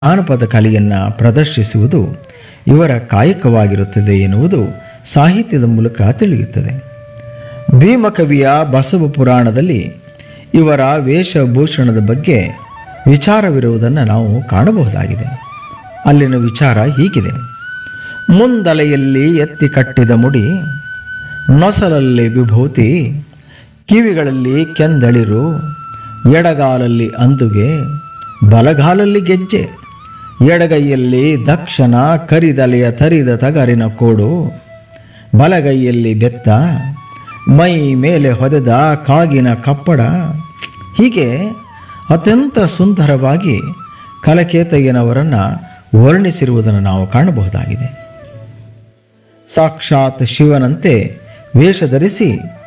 ಜಾನಪದ ಕಲೆಯನ್ನು ಪ್ರದರ್ಶಿಸುವುದು ಇವರ ಕಾಯಕವಾಗಿರುತ್ತದೆ ಎನ್ನುವುದು ಸಾಹಿತ್ಯದ ಮೂಲಕ ತಿಳಿಯುತ್ತದೆ ಭೀಮಕವಿಯ ಬಸವ ಪುರಾಣದಲ್ಲಿ ಇವರ ವೇಷಭೂಷಣದ ಬಗ್ಗೆ ವಿಚಾರವಿರುವುದನ್ನು ನಾವು ಕಾಣಬಹುದಾಗಿದೆ ಅಲ್ಲಿನ ವಿಚಾರ ಹೀಗಿದೆ ಮುಂದಲೆಯಲ್ಲಿ ಎತ್ತಿ ಕಟ್ಟಿದ ಮುಡಿ ನೊಸಲಲ್ಲಿ ವಿಭೂತಿ ಕಿವಿಗಳಲ್ಲಿ ಕೆಂದಳಿರು ಎಡಗಾಲಲ್ಲಿ ಅಂದುಗೆ ಬಲಗಾಲಲ್ಲಿ ಗೆಜ್ಜೆ ಎಡಗೈಯಲ್ಲಿ ದಕ್ಷನ ಕರಿದಲೆಯ ತರಿದ ತಗರಿನ ಕೋಡು ಬಲಗೈಯಲ್ಲಿ ಬೆತ್ತ ಮೈ ಮೇಲೆ ಹೊದೆದ ಕಾಗಿನ ಕಪ್ಪಡ ಹೀಗೆ ಅತ್ಯಂತ ಸುಂದರವಾಗಿ ಕಲಕೇತಯ್ಯನವರನ್ನು ವರ್ಣಿಸಿರುವುದನ್ನು ನಾವು ಕಾಣಬಹುದಾಗಿದೆ ಸಾಕ್ಷಾತ್ ಶಿವನಂತೆ ವೇಷ ಧರಿಸಿ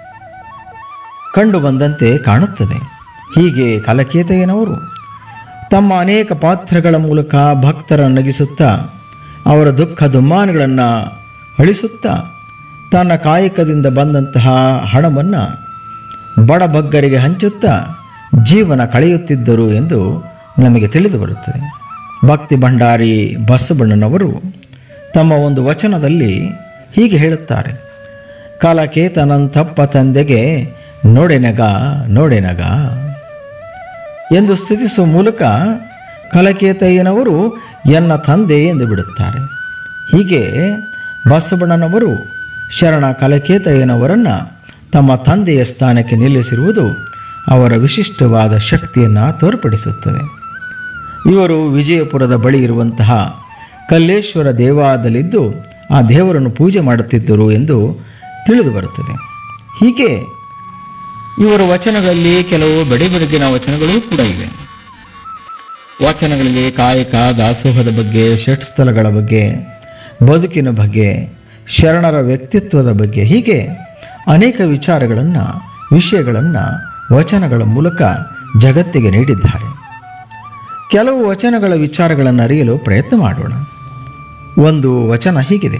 ಕಂಡುಬಂದಂತೆ ಕಾಣುತ್ತದೆ ಹೀಗೆ ಕಲಕೇತಯ್ಯನವರು ತಮ್ಮ ಅನೇಕ ಪಾತ್ರಗಳ ಮೂಲಕ ಭಕ್ತರ ನಗಿಸುತ್ತಾ ಅವರ ದುಃಖ ದುಮ್ಮಾನಗಳನ್ನು ಅಳಿಸುತ್ತಾ ತನ್ನ ಕಾಯಕದಿಂದ ಬಂದಂತಹ ಹಣವನ್ನು ಬಡಬಗ್ಗರಿಗೆ ಹಂಚುತ್ತಾ ಜೀವನ ಕಳೆಯುತ್ತಿದ್ದರು ಎಂದು ನಮಗೆ ತಿಳಿದು ಬರುತ್ತದೆ ಭಕ್ತಿ ಭಂಡಾರಿ ಬಸವಣ್ಣನವರು ತಮ್ಮ ಒಂದು ವಚನದಲ್ಲಿ ಹೀಗೆ ಹೇಳುತ್ತಾರೆ ಕಾಲಕೇತನಂತಪ್ಪ ತಂದೆಗೆ ನೋಡೆನಗ ನೋಡೆನಗ ಎಂದು ಸ್ತುತಿಸುವ ಮೂಲಕ ಕಲಕೇತಯ್ಯನವರು ಎನ್ನ ತಂದೆ ಎಂದು ಬಿಡುತ್ತಾರೆ ಹೀಗೆ ಬಸವಣ್ಣನವರು ಶರಣ ಕಲಕೇತಯ್ಯನವರನ್ನು ತಮ್ಮ ತಂದೆಯ ಸ್ಥಾನಕ್ಕೆ ನಿಲ್ಲಿಸಿರುವುದು ಅವರ ವಿಶಿಷ್ಟವಾದ ಶಕ್ತಿಯನ್ನು ತೋರ್ಪಡಿಸುತ್ತದೆ ಇವರು ವಿಜಯಪುರದ ಬಳಿ ಇರುವಂತಹ ಕಲ್ಲೇಶ್ವರ ದೇವಾಲಯದಲ್ಲಿದ್ದು ಆ ದೇವರನ್ನು ಪೂಜೆ ಮಾಡುತ್ತಿದ್ದರು ಎಂದು ತಿಳಿದು ಬರುತ್ತದೆ ಹೀಗೆ ಇವರ ವಚನಗಳಲ್ಲಿ ಕೆಲವು ಬೆಡೆ ಬೆಳಗಿನ ವಚನಗಳೂ ಕೂಡ ಇವೆ ವಚನಗಳಲ್ಲಿ ಕಾಯಕ ದಾಸೋಹದ ಬಗ್ಗೆ ಷಟ್ಸ್ಥಲಗಳ ಬಗ್ಗೆ ಬದುಕಿನ ಬಗ್ಗೆ ಶರಣರ ವ್ಯಕ್ತಿತ್ವದ ಬಗ್ಗೆ ಹೀಗೆ ಅನೇಕ ವಿಚಾರಗಳನ್ನು ವಿಷಯಗಳನ್ನು ವಚನಗಳ ಮೂಲಕ ಜಗತ್ತಿಗೆ ನೀಡಿದ್ದಾರೆ ಕೆಲವು ವಚನಗಳ ವಿಚಾರಗಳನ್ನು ಅರಿಯಲು ಪ್ರಯತ್ನ ಮಾಡೋಣ ಒಂದು ವಚನ ಹೀಗಿದೆ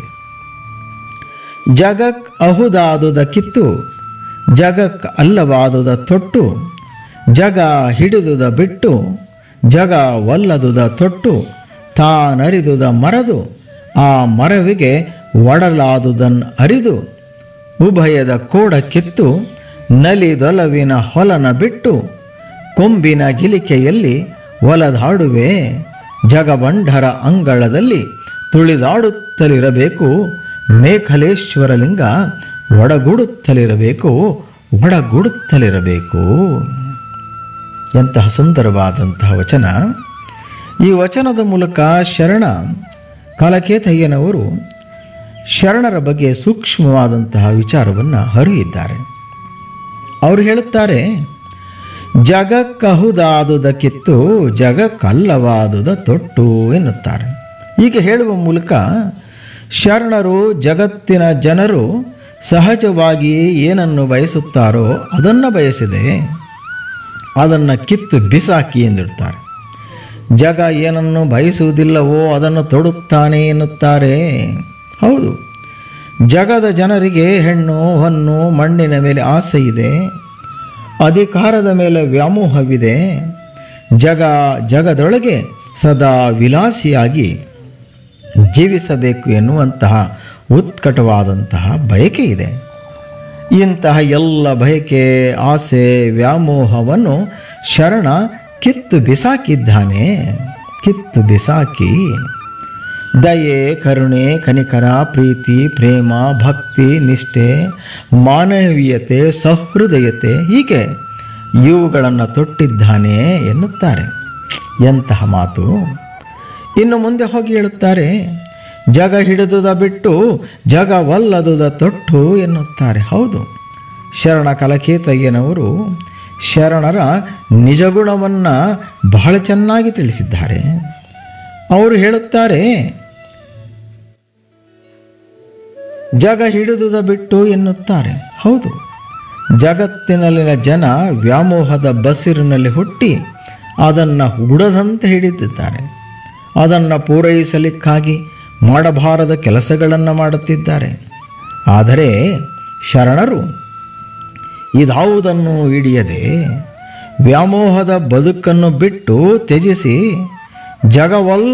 ಜಗಕ್ ಅಹುದಾದುದ ಕಿತ್ತು ಜಗಕ್ ಅಲ್ಲವಾದುದ ತೊಟ್ಟು ಜಗ ಹಿಡಿದುದ ಬಿಟ್ಟು ಜಗ ಒಲ್ಲದುದ ತೊಟ್ಟು ತಾನರಿದುದ ಮರದು ಆ ಮರವಿಗೆ ಒಡಲಾದುದನ್ ಅರಿದು ಉಭಯದ ಕೋಡ ಕಿತ್ತು ನಲಿದೊಲವಿನ ಹೊಲನ ಬಿಟ್ಟು ಕೊಂಬಿನ ಗಿಲಿಕೆಯಲ್ಲಿ ಒಲದಾಡುವೆ ಜಗಬಂಢರ ಅಂಗಳದಲ್ಲಿ ತುಳಿದಾಡುತ್ತಲಿರಬೇಕು ಮೇಖಲೇಶ್ವರ ಲಿಂಗ ಒಡಗೂಡುತ್ತಲಿರಬೇಕು ಒಡಗೂಡುತ್ತಲಿರಬೇಕು ಎಂತಹ ಸುಂದರವಾದಂತಹ ವಚನ ಈ ವಚನದ ಮೂಲಕ ಶರಣ ಕಾಲಕೇತಯ್ಯನವರು ಶರಣರ ಬಗ್ಗೆ ಸೂಕ್ಷ್ಮವಾದಂತಹ ವಿಚಾರವನ್ನು ಹರಿಯಿದ್ದಾರೆ ಅವರು ಹೇಳುತ್ತಾರೆ ಜಗಕ್ಕಹುದಾದುದ ಕಿತ್ತು ಜಗಕ್ಕಲ್ಲವಾದುದ ತೊಟ್ಟು ಎನ್ನುತ್ತಾರೆ ಹೀಗೆ ಹೇಳುವ ಮೂಲಕ ಶರಣರು ಜಗತ್ತಿನ ಜನರು ಸಹಜವಾಗಿ ಏನನ್ನು ಬಯಸುತ್ತಾರೋ ಅದನ್ನು ಬಯಸಿದೆ ಅದನ್ನು ಕಿತ್ತು ಬಿಸಾಕಿ ಎಂದಿಡ್ತಾರೆ ಜಗ ಏನನ್ನು ಬಯಸುವುದಿಲ್ಲವೋ ಅದನ್ನು ತೊಡುತ್ತಾನೆ ಎನ್ನುತ್ತಾರೆ ಹೌದು ಜಗದ ಜನರಿಗೆ ಹೆಣ್ಣು ಹೊನ್ನು ಮಣ್ಣಿನ ಮೇಲೆ ಆಸೆ ಇದೆ ಅಧಿಕಾರದ ಮೇಲೆ ವ್ಯಾಮೋಹವಿದೆ ಜಗ ಜಗದೊಳಗೆ ಸದಾ ವಿಲಾಸಿಯಾಗಿ ಜೀವಿಸಬೇಕು ಎನ್ನುವಂತಹ ಉತ್ಕಟವಾದಂತಹ ಬಯಕೆ ಇದೆ ಇಂತಹ ಎಲ್ಲ ಬಯಕೆ ಆಸೆ ವ್ಯಾಮೋಹವನ್ನು ಶರಣ ಕಿತ್ತು ಬಿಸಾಕಿದ್ದಾನೆ ಕಿತ್ತು ಬಿಸಾಕಿ ದಯೆ ಕರುಣೆ ಕನಿಕರ ಪ್ರೀತಿ ಪ್ರೇಮ ಭಕ್ತಿ ನಿಷ್ಠೆ ಮಾನವೀಯತೆ ಸಹೃದಯತೆ ಹೀಗೆ ಇವುಗಳನ್ನು ತೊಟ್ಟಿದ್ದಾನೆ ಎನ್ನುತ್ತಾರೆ ಎಂತಹ ಮಾತು ಇನ್ನು ಮುಂದೆ ಹೋಗಿ ಹೇಳುತ್ತಾರೆ ಜಗ ಹಿಡಿದುದ ಬಿಟ್ಟು ಜಗವಲ್ಲದುದ ತೊಟ್ಟು ಎನ್ನುತ್ತಾರೆ ಹೌದು ಶರಣ ಕಲಕೇತಯ್ಯನವರು ಶರಣರ ನಿಜಗುಣವನ್ನು ಬಹಳ ಚೆನ್ನಾಗಿ ತಿಳಿಸಿದ್ದಾರೆ ಅವರು ಹೇಳುತ್ತಾರೆ ಜಗ ಹಿಡಿದುದ ಬಿಟ್ಟು ಎನ್ನುತ್ತಾರೆ ಹೌದು ಜಗತ್ತಿನಲ್ಲಿನ ಜನ ವ್ಯಾಮೋಹದ ಬಸಿರಿನಲ್ಲಿ ಹುಟ್ಟಿ ಅದನ್ನು ಹುಡದಂತೆ ಹಿಡಿದಿದ್ದಾರೆ ಅದನ್ನು ಪೂರೈಸಲಿಕ್ಕಾಗಿ ಮಾಡಬಾರದ ಕೆಲಸಗಳನ್ನು ಮಾಡುತ್ತಿದ್ದಾರೆ ಆದರೆ ಶರಣರು ಇದಾವುದನ್ನು ಹಿಡಿಯದೆ ವ್ಯಾಮೋಹದ ಬದುಕನ್ನು ಬಿಟ್ಟು ತ್ಯಜಿಸಿ ಜಗವಲ್ಲ